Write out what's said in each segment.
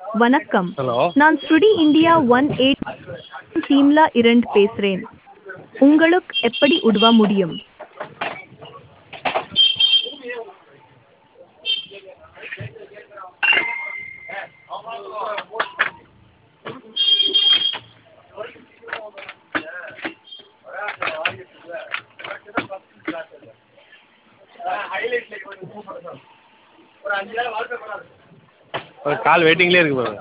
வணக்கம் ஹலோ நான் ஸ்ருடி இந்தியா ஒன் எயிட் டீம்ல இருந்து பேசுறேன் உங்களுக்கு எப்படி உதவ முடியும் ஒரு கால் வெயிட்டிங்லேயே இருக்கு பாருங்க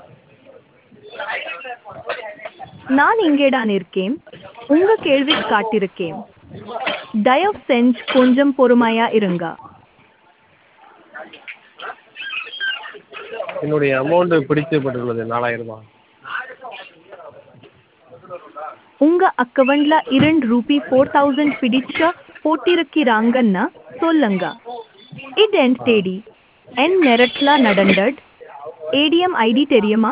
நான் இங்கேதான் இருக்கேன் உங்க கேள்வி காட்டிருக்கேன் தயவு செஞ்சு கொஞ்சம் பொறுமையா இருங்க என்னுடைய அமௌண்ட்டு பிடிக்கப்பட்டுள்ளது நாலாயிரம் ரூபாய் உங்க அக்கவுண்ட்ல இரண்டு ரூபி ஃபோர் தௌசண்ட் பிடிச்ச போட்டிருக்கிறாங்கன்னு சொல்லுங்க இது என் தேடி என் நேரத்துல நடந்தது ஏடிஎம் ஐடி தெரியுமா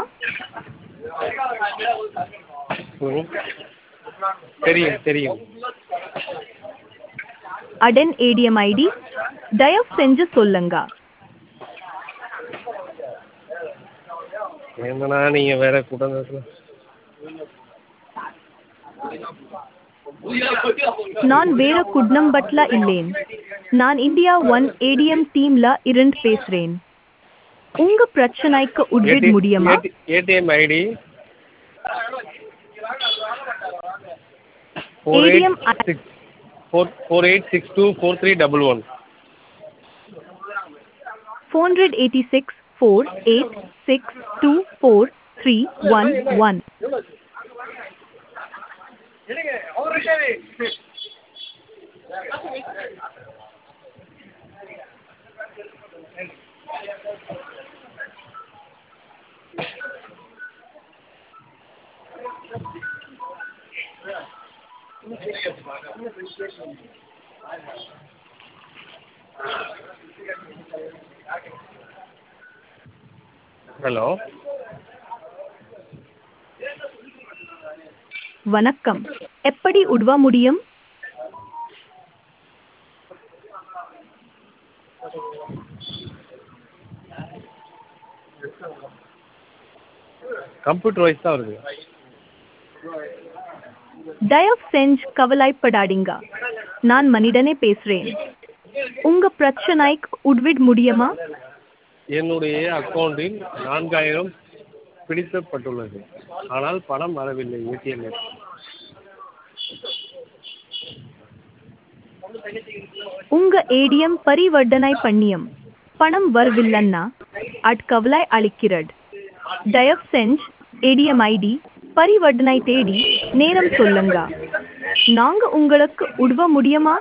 ம். தெரியும் தெரியும் அடன் ஏடிஎம் ஐடி தயவு செஞ்சு சொல்லுங்க என்னண்ணா நீங்கள் வேற கூட்டம் நான் வேற குட்னம்பட்ல இல்லேன் நான் இந்தியா ஒன் ஏடிஎம் டீம்ல இருந்து பேசுறேன் உங்க பிரச்சனைக்கு உதவி முடியுமா ATM ID four ATM eight six four four eight six two four three double one four hundred eighty six four eight six two four three one one hello வணக்கம் எப்படி உதவ முடியும் கம்ப்யூட்டர் வைஸ் தான் வருது தயவு செஞ்சு கவலைப்படாதீங்க நான் மனிதனே பேசுறேன் உங்க பிரச்சனைக்கு உதவி முடியுமா என்னுடைய அக்கௌண்ட்டில் நான்காயிரம் பிடிக்கப்பட்டுள்ளது ஆனால் பணம் வரவில்லை ஏடிஎம் உங்க ஏடிஎம் பரிவர்த்தனை பண்ணியம் பணம் வரவில்லைன்னா அது கவலை அளிக்கிறது தயவு செஞ்சு ஏடிஎம் ஐடி பரிவர்த்தனை தேடி நேரம் சொல்லுங்க நாங்க உங்களுக்கு உதவ முடியுமா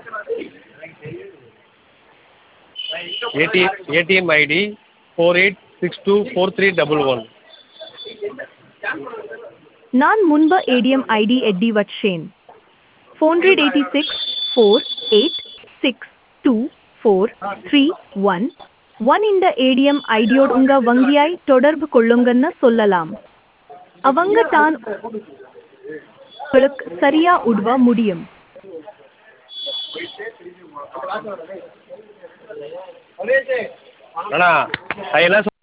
ATM ATM ID four eight six two four three double one நான் முன்பு ஏடிஎம் ஐடி எட்டி வச்சேன் four hundred eighty six four eight six two four three one one இந்த ஏடிஎம் ஐடியோட உங்க வங்கியாய் தொடர்பு கொள்ளுங்கன்னு சொல்லலாம் அவங்க தான் உங்களுக்கு சரியா உதவ முடியும் அண்ணா நான் என்ன